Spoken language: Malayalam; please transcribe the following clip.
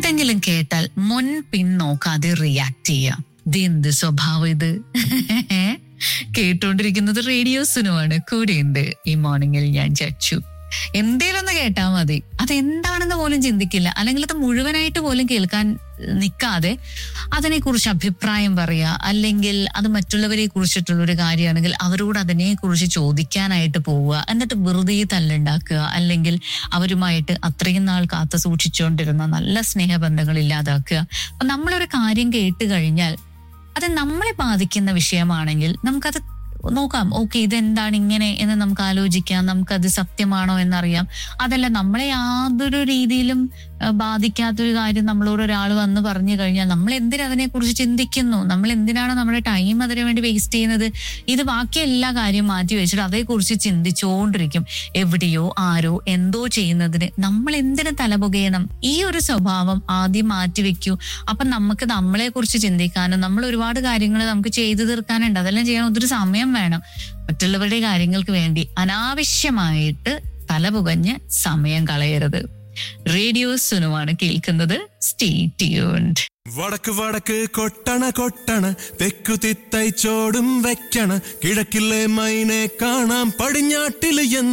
എന്തെങ്കിലും കേട്ടാൽ മുൻ പിൻ നോക്കാതെ റിയാക്ട് ചെയ്യുക ഇത് എന്ത് സ്വഭാവം ഇത് കേട്ടോണ്ടിരിക്കുന്നത് റേഡിയോസിനുമാണ് കൂടെയുണ്ട് ഈ മോർണിംഗിൽ ഞാൻ ചച്ചു എന്തേലും ഒന്ന് കേട്ടാൽ മതി അതെന്താണെന്ന് പോലും ചിന്തിക്കില്ല അല്ലെങ്കിൽ അത് മുഴുവനായിട്ട് പോലും കേൾക്കാൻ നിൽക്കാതെ അതിനെക്കുറിച്ച് അഭിപ്രായം പറയുക അല്ലെങ്കിൽ അത് മറ്റുള്ളവരെ കുറിച്ചിട്ടുള്ള ഒരു കാര്യമാണെങ്കിൽ അവരോട് അതിനെക്കുറിച്ച് ചോദിക്കാനായിട്ട് പോവുക എന്നിട്ട് വെറുതെ തല്ലുണ്ടാക്കുക അല്ലെങ്കിൽ അവരുമായിട്ട് അത്രയും നാൾ കാത്തു സൂക്ഷിച്ചുകൊണ്ടിരുന്ന നല്ല സ്നേഹബന്ധങ്ങൾ ഇല്ലാതാക്കുക അപ്പൊ നമ്മളൊരു കാര്യം കേട്ട് കഴിഞ്ഞാൽ അത് നമ്മളെ ബാധിക്കുന്ന വിഷയമാണെങ്കിൽ നമുക്കത് നോക്കാം ഓക്കെ ഇതെന്താണ് ഇങ്ങനെ എന്ന് നമുക്ക് ആലോചിക്കാം നമുക്കത് സത്യമാണോ എന്നറിയാം അതല്ല നമ്മളെ യാതൊരു രീതിയിലും അഹ് ബാധിക്കാത്തൊരു കാര്യം നമ്മളോട് ഒരാൾ വന്ന് പറഞ്ഞു കഴിഞ്ഞാൽ നമ്മൾ എന്തിനാ അതിനെക്കുറിച്ച് ചിന്തിക്കുന്നു നമ്മൾ എന്തിനാണ് നമ്മുടെ ടൈം അതിനു വേണ്ടി വേസ്റ്റ് ചെയ്യുന്നത് ഇത് ബാക്കി എല്ലാ കാര്യം മാറ്റി വെച്ചിട്ട് അതേക്കുറിച്ച് ചിന്തിച്ചുകൊണ്ടിരിക്കും എവിടെയോ ആരോ എന്തോ ചെയ്യുന്നതിന് നമ്മൾ എന്തിനു തലപുകയണം ഈ ഒരു സ്വഭാവം ആദ്യം മാറ്റി വെക്കൂ അപ്പൊ നമുക്ക് നമ്മളെ കുറിച്ച് ചിന്തിക്കാനും നമ്മൾ ഒരുപാട് കാര്യങ്ങൾ നമുക്ക് ചെയ്തു തീർക്കാനുണ്ട് അതെല്ലാം ചെയ്യാൻ ഒത്തിരി സമയം വേണം മറ്റുള്ളവരുടെ കാര്യങ്ങൾക്ക് വേണ്ടി അനാവശ്യമായിട്ട് തലപുകഞ്ഞ് സമയം കളയരുത് റേഡിയോ സുനുവാണ് കേൾക്കുന്നത് സ്റ്റേ ട്യൂൺഡ് വടക്ക് വടക്ക് കൊട്ടണ കൊട്ടണ തെക്കു തിത്തൈച്ചോടും വെക്കണ കിഴക്കിലെ മൈനെ കാണാം പടിഞ്ഞാട്ടില്